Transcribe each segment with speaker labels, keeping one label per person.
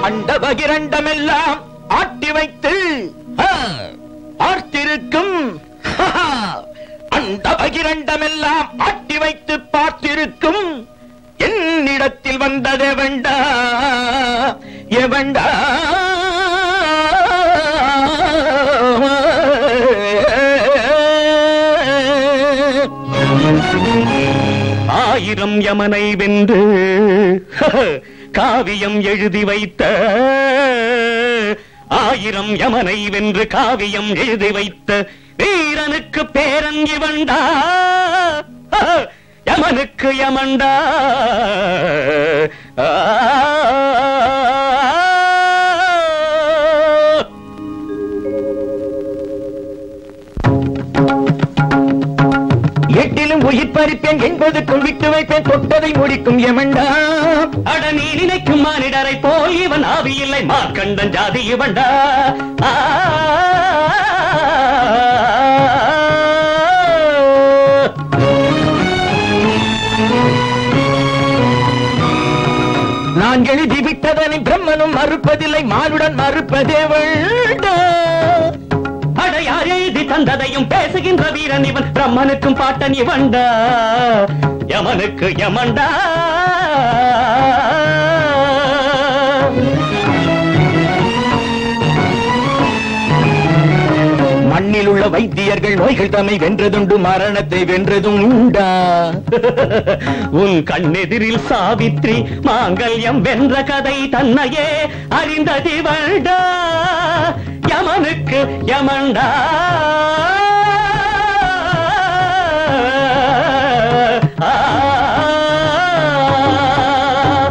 Speaker 1: அண்ட பகிரண்டமெல்லாம் ஆட்டி வைத்து ஆ, பார்த்திருக்கும் அண்ட பகிரண்டமெல்லாம் ஆட்டி வைத்து பார்த்திருக்கும் என்னிடத்தில் வந்ததே வேண்டா எவண்டா ஆயிரம் யமனை வென்று காவியம் எழுதி வைத்த ஆயிரம் யமனை வென்று காவியம் எழுதி வைத்த வீரனுக்கு பேரன் இவண்டா யமனுக்கு யமண்டா ஆ எட்டிலும் உயிர் பறிப்பேன் என்பதுக்கும் விட்டு வைப்பேன் தொட்டதை முடிக்கும் எமண்டா அட நீ நினைக்கும் மானிடரை போல் இவன் ஆவி இல்லை மார்க்கண்டன் ஜாதி இவன்டா ஆ. நான் எழுதி விட்டதனை பிரம்மனும் மறுப்பதில்லை மானுடன் மறுப்பதே வேண்டா அட யார் எழுதி தந்ததையும் பேசுகின்ற வீரன் இவன் பிரம்மனுக்கும் பாட்டன் இவன்டா யமனுக்கு யமண்டா மண்ணில் உள்ள வைத்தியர்கள் நோய்கள் தம்மை வென்றதுண்டு மரணத்தை வென்றதும் உண்டா உன் கண்ணெதிரில் சாவித்ரி மாங்கல்யம் வென்ற கதை தன்னையே அறிந்தது வேண்டா யமனுக்கு யமண்டா ஆ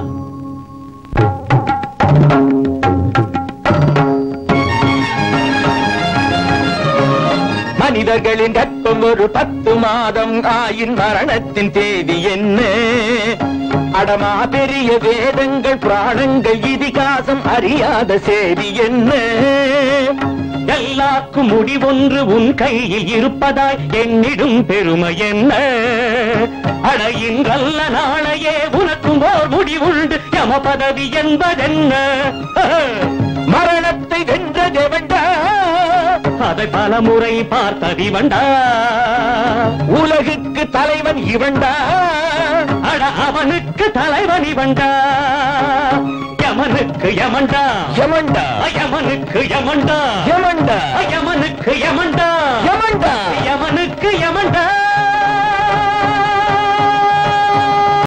Speaker 1: மனிதர்களின் கற்பம் ஒரு பத்து மாதம் ஆயின் மரணத்தின் தேதி என்ன அடமா பெரிய வேதங்கள் பிராணங்கள் இதிகாசம் அறியாத செய்தி என்ன எல்லாருக்கும் முடிவொன்று உன் கையில் இருப்பதாய் என்னிடும் பெருமை என்ன அட இன்றல்ல நாளையே உனக்கும் ஓர் முடிவுண்டு யம பதவி என்பதென்ன மரணத்தை வென்றதே வென்றா அதை பல முறை பார்த்ததி வண்டா உலகுக்கு தலைவன் இவன்டா அட அவனுக்கு தலைவன் இவன்டா யமனுக்கு யமண்டா யமண்டா யமனுக்கு யமண்டா யமண்டா யமனுக்கு யமண்டா யமண்டா யமனுக்கு யமண்டா